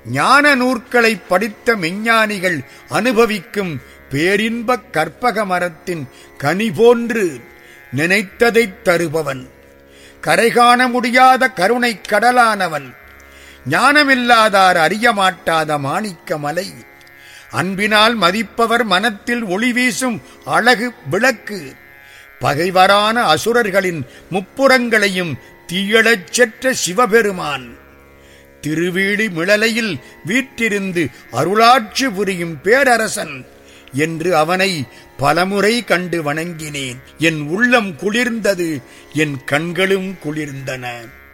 ஞான நூற்களை படித்த மெஞ்ஞானிகள் அனுபவிக்கும் பேரின்பக் கற்பக மரத்தின் கனி போன்று நினைத்ததைத் தருபவன் கரைகாண முடியாத கருணைக் கடலானவன் ஞானமில்லாதார் அறிய மாட்டாத மாணிக்க மலை அன்பினால் மதிப்பவர் மனத்தில் ஒளி வீசும் அழகு விளக்கு பகைவரான அசுரர்களின் முப்புறங்களையும் தீயழச் செற்ற சிவபெருமான் திருவீழி மிளலையில் வீற்றிருந்து அருளாட்சி புரியும் பேரரசன் என்று அவனை பலமுறை கண்டு வணங்கினேன் என் உள்ளம் குளிர்ந்தது என் கண்களும் குளிர்ந்தன